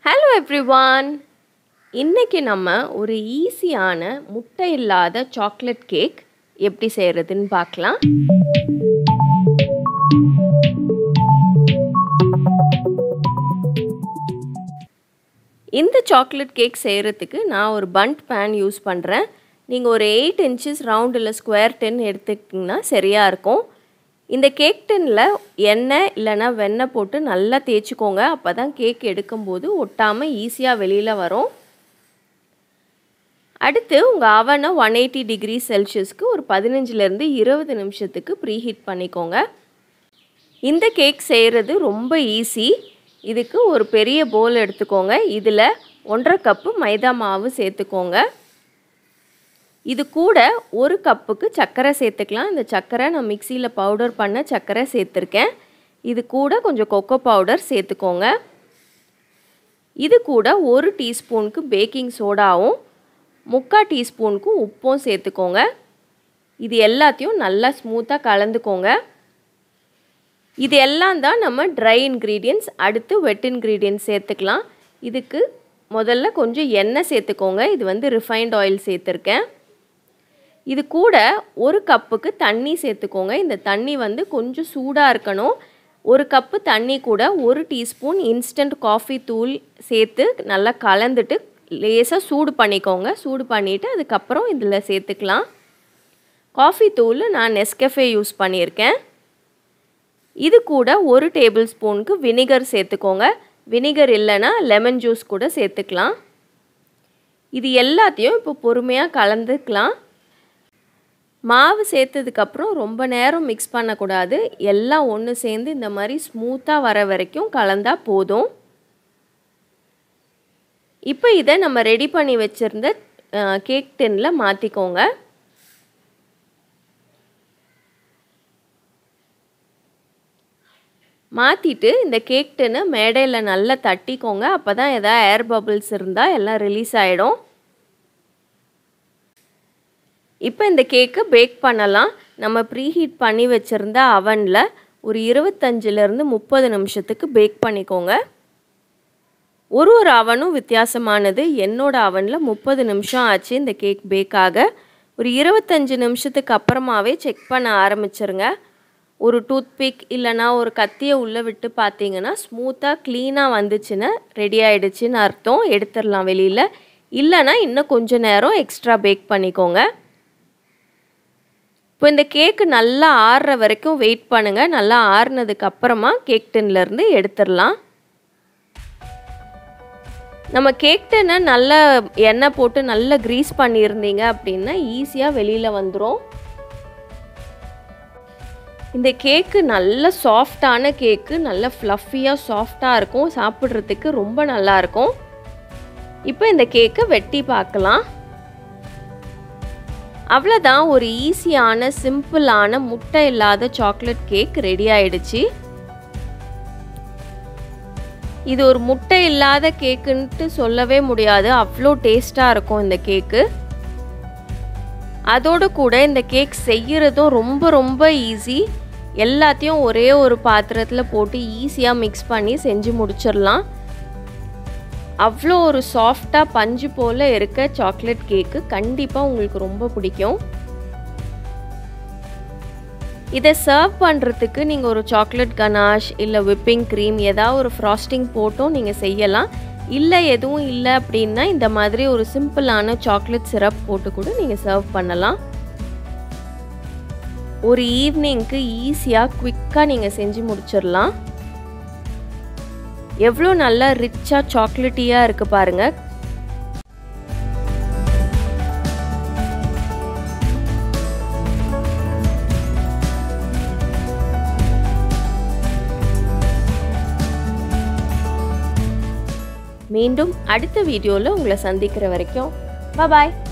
hello everyone இன்னைக்கு நம்ம ஒரு ஈஸியான முட்டை இல்லாத சாக்லேட் கேக் எப்படி செய்கிறதுன்னு பார்க்கலாம் இந்த சாக்லேட் கேக் செய்கிறதுக்கு நான் ஒரு பண்ட் பேன் யூஸ் பண்ணுறேன் நீங்கள் ஒரு எயிட் இன்ச்சஸ் ரவுண்ட் இல்லை ஸ்கொயர் டென் எடுத்துக்கிட்டிங்கன்னா சரியாக இருக்கும் இந்த கேக் டென்னில் எண்ணெய் இல்லைன்னா வெண்ணெய் போட்டு நல்லா தேய்ச்சிக்கோங்க அப்போ தான் கேக் எடுக்கும்போது ஒட்டாமல் ஈஸியாக வெளியில் வரும் அடுத்து உங்கள் அவனை ஒன் எயிட்டி டிகிரி செல்சியஸ்க்கு ஒரு பதினஞ்சுலேருந்து இருபது நிமிஷத்துக்கு ப்ரீஹீட் பண்ணிக்கோங்க இந்த கேக் செய்கிறது ரொம்ப ஈஸி இதுக்கு ஒரு பெரிய போல் எடுத்துக்கோங்க இதில் ஒன்றரை கப்பு மைதா மாவு சேர்த்துக்கோங்க இது கூட ஒரு கப்புக்கு சர்க்கரை சேர்த்துக்கலாம் இந்த சர்க்கரை நான் மிக்சியில் பவுடர் பண்ண சர்க்கரை சேர்த்துருக்கேன் இது கூட கொஞ்சம் கொக்கோ பவுடர் சேர்த்துக்கோங்க இது கூட ஒரு டீஸ்பூனுக்கு பேக்கிங் சோடாவும் முக்கால் டீஸ்பூனுக்கு உப்பும் சேர்த்துக்கோங்க இது எல்லாத்தையும் நல்லா ஸ்மூத்தாக கலந்துக்கோங்க இது எல்லாம் தான் நம்ம ட்ரை இன்க்ரீடியன்ஸ் அடுத்து வெட் இன்க்ரீடியன்ஸ் சேர்த்துக்கலாம் இதுக்கு முதல்ல கொஞ்சம் எண்ணெய் சேர்த்துக்கோங்க இது வந்து ரிஃபைண்ட் ஆயில் சேர்த்துருக்கேன் இது கூட ஒரு கப்புக்கு தண்ணி சேர்த்துக்கோங்க இந்த தண்ணி வந்து கொஞ்சம் சூடாக இருக்கணும் ஒரு கப்பு தண்ணி கூட ஒரு டீஸ்பூன் இன்ஸ்டன்ட் காஃபி தூள் சேர்த்து நல்லா கலந்துட்டு லேசாக சூடு பண்ணிக்கோங்க சூடு பண்ணிவிட்டு அதுக்கப்புறம் இதில் சேர்த்துக்கலாம் காஃபி தூள் நான் நெஸ்கஃபே யூஸ் பண்ணியிருக்கேன் இது கூட ஒரு டேபிள் ஸ்பூனுக்கு வினிகர் சேர்த்துக்கோங்க வினிகர் இல்லைன்னா லெமன் ஜூஸ் கூட சேர்த்துக்கலாம் இது எல்லாத்தையும் இப்போ பொறுமையாக கலந்துக்கலாம் மாவு சேர்த்ததுக்கப்புறம் ரொம்ப நேரம் மிக்ஸ் பண்ணக்கூடாது எல்லாம் ஒன்று சேர்ந்து இந்த மாதிரி ஸ்மூத்தாக வர வரைக்கும் கலந்தால் போதும் இப்போ இதை நம்ம ரெடி பண்ணி வச்சுருந்த கேக் டென்னில் மாற்றிக்கோங்க மாற்றிட்டு இந்த கேக் டென்னு மேடையில் நல்லா தட்டிக்கோங்க அப்போ தான் எதாவது ஏர் பபிள்ஸ் இருந்தால் எல்லாம் ரிலீஸ் ஆகிடும் இப்போ இந்த கேக்கு பேக் பண்ணலாம் நம்ம ப்ரீஹீட் பண்ணி வச்சுருந்த அவனில் ஒரு இருபத்தஞ்சிலேருந்து முப்பது நிமிஷத்துக்கு பேக் பண்ணிக்கோங்க ஒரு ஒரு அவனும் வித்தியாசமானது என்னோடய அவனில் முப்பது நிமிஷம் ஆச்சு இந்த கேக் பேக் ஆக ஒரு இருபத்தஞ்சி நிமிஷத்துக்கு அப்புறமாவே செக் பண்ண ஆரம்பிச்சிருங்க ஒரு டூத்பிக் இல்லைனா ஒரு கத்தியை உள்ளே விட்டு பார்த்தீங்கன்னா ஸ்மூத்தாக க்ளீனாக வந்துச்சுன்னு ரெடி ஆகிடுச்சின்னு அர்த்தம் எடுத்துடலாம் வெளியில் இல்லைனா இன்னும் கொஞ்சம் நேரம் எக்ஸ்ட்ரா பேக் பண்ணிக்கோங்க இப்போ இந்த கேக்கு நல்லா ஆறுற வரைக்கும் வெயிட் பண்ணுங்கள் நல்லா ஆறுனதுக்கு அப்புறமா கேக் டின்லேருந்து எடுத்துடலாம் நம்ம கேக் டின்னை நல்லா எண்ணெய் போட்டு நல்லா க்ரீஸ் பண்ணியிருந்தீங்க அப்படின்னா ஈஸியாக வெளியில் வந்துடும் இந்த கேக்கு நல்ல சாஃப்டான கேக்கு நல்ல ஃப்ளஃபியாக சாஃப்டாக இருக்கும் சாப்பிட்றதுக்கு ரொம்ப நல்லாயிருக்கும் இப்போ இந்த கேக்கை வெட்டி பார்க்கலாம் அவ்வளோதான் ஒரு ஈஸியான சிம்பிளான முட்டை இல்லாத சாக்லேட் கேக் ரெடி ஆயிடுச்சு இது ஒரு முட்டை இல்லாத கேக்குன்ட்டு சொல்லவே முடியாது அவ்வளோ டேஸ்ட்டாக இருக்கும் இந்த கேக்கு அதோடு கூட இந்த கேக் செய்கிறதும் ரொம்ப ரொம்ப ஈஸி எல்லாத்தையும் ஒரே ஒரு பாத்திரத்தில் போட்டு ஈஸியாக மிக்ஸ் பண்ணி செஞ்சு முடிச்சிடலாம் அவ்வளோ ஒரு சாஃப்டாக பஞ்சு போல் இருக்க சாக்லேட் கேக்கு கண்டிப்பாக உங்களுக்கு ரொம்ப பிடிக்கும் இதை சர்வ் பண்ணுறதுக்கு நீங்கள் ஒரு சாக்லேட் கனாஷ் இல்லை விப்பிங் க்ரீம் ஏதாவது ஒரு ஃப்ராஸ்டிங் போட்டும் நீங்கள் செய்யலாம் இல்லை எதுவும் இல்லை அப்படின்னா இந்த மாதிரி ஒரு சிம்பிளான சாக்லேட் சிரப் போட்டு கூட நீங்கள் சர்வ் பண்ணலாம் ஒரு ஈவினிங்க்கு ஈஸியாக குவிக்காக நீங்கள் செஞ்சு முடிச்சிடலாம் எவ்வளோ நல்லா ரிச்சாக சாக்லேட்டியாக இருக்குது பாருங்கள் மீண்டும் அடுத்த வீடியோவில் உங்களை சந்திக்கிற வரைக்கும் பாய்